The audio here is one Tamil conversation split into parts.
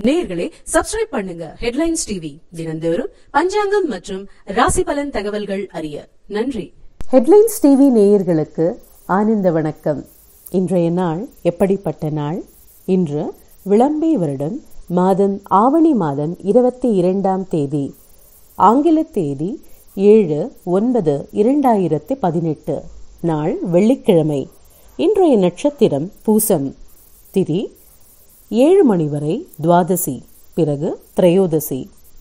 நேயர்களே சப்ஸ்கிரைப் பண்ணுங்க ஹெட்லைன்ஸ் டிவி தினந்தோறும் பஞ்சாங்கம் மற்றும் ராசி பலன் தகவல்கள் அறிய நன்றி ஹெட்லைன்ஸ் டிவி நேயர்களுக்கு ஆனந்த வணக்கம் இன்றைய நாள் எப்படிப்பட்ட நாள் இன்று விளம்பே வருடம் மாதம் ஆவணி மாதம் இருபத்தி இரண்டாம் தேதி ஆங்கில தேதி ஏழு ஒன்பது இரண்டாயிரத்தி பதினெட்டு நாள் வெள்ளிக்கிழமை இன்றைய நட்சத்திரம் பூசம் திதி ஏழு மணி வரை துவாதசி பிறகு திரையோதசி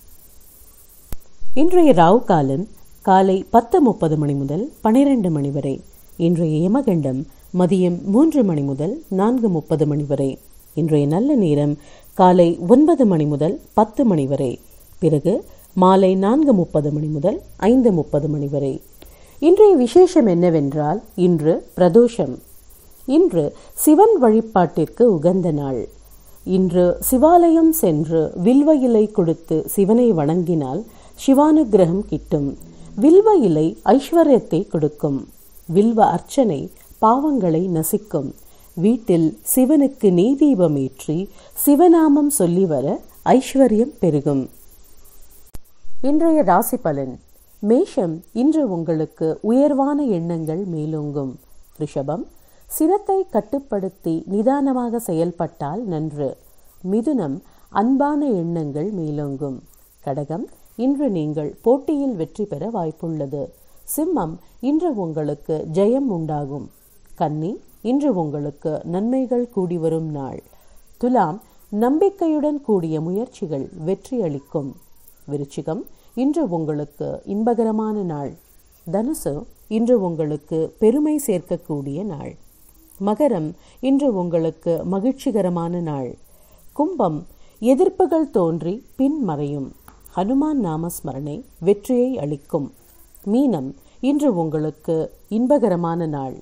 இன்றைய ராவு காலம் காலை பத்து முப்பது மணி முதல் பனிரெண்டு மணி வரை இன்றைய யமகண்டம் மதியம் மூன்று மணி முதல் நான்கு முப்பது மணி வரை இன்றைய நல்ல நேரம் காலை ஒன்பது மணி முதல் பத்து மணி வரை பிறகு மாலை நான்கு முப்பது மணி முதல் ஐந்து முப்பது மணி வரை இன்றைய விசேஷம் என்னவென்றால் இன்று பிரதோஷம் இன்று சிவன் வழிபாட்டிற்கு உகந்த நாள் இன்று சிவாலயம் சென்று வில்வ இலை கொடுத்து சிவனை வணங்கினால் சிவானுக்கிரகம் கிட்டும் வில்வ இலை ஐஸ்வர்யத்தை கொடுக்கும் வில்வ அர்ச்சனை பாவங்களை நசிக்கும் வீட்டில் சிவனுக்கு நெய்தீபம் ஏற்றி சிவநாமம் சொல்லி வர ஐஸ்வர்யம் பெருகும் இன்றைய ராசி பலன் மேஷம் இன்று உங்களுக்கு உயர்வான எண்ணங்கள் மேலோங்கும் ரிஷபம் சினத்தை கட்டுப்படுத்தி நிதானமாக செயல்பட்டால் நன்று மிதுனம் அன்பான எண்ணங்கள் மேலோங்கும் கடகம் இன்று நீங்கள் போட்டியில் வெற்றி பெற வாய்ப்புள்ளது சிம்மம் இன்று உங்களுக்கு ஜெயம் உண்டாகும் கன்னி இன்று உங்களுக்கு நன்மைகள் கூடி வரும் நாள் துலாம் நம்பிக்கையுடன் கூடிய முயற்சிகள் வெற்றி அளிக்கும் விருச்சிகம் இன்று உங்களுக்கு இன்பகரமான நாள் தனுசு இன்று உங்களுக்கு பெருமை சேர்க்கக்கூடிய நாள் மகரம் இன்று உங்களுக்கு மகிழ்ச்சிகரமான நாள் கும்பம் எதிர்ப்புகள் தோன்றி பின் மறையும் ஹனுமான் நாமஸ்மரணை வெற்றியை அளிக்கும் மீனம் இன்று உங்களுக்கு இன்பகரமான நாள்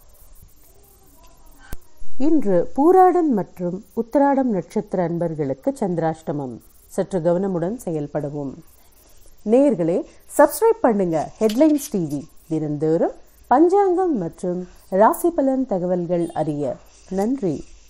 இன்று பூராடம் மற்றும் உத்திராடம் நட்சத்திர அன்பர்களுக்கு சந்திராஷ்டமம் சற்று கவனமுடன் செயல்படவும் நேயர்களே சப்ஸ்கிரைப் பண்ணுங்க ஹெட்லைன்ஸ் டிவி தினந்தோறும் பஞ்சாங்கம் மற்றும் ராசி பலன் தகவல்கள் அறிய நன்றி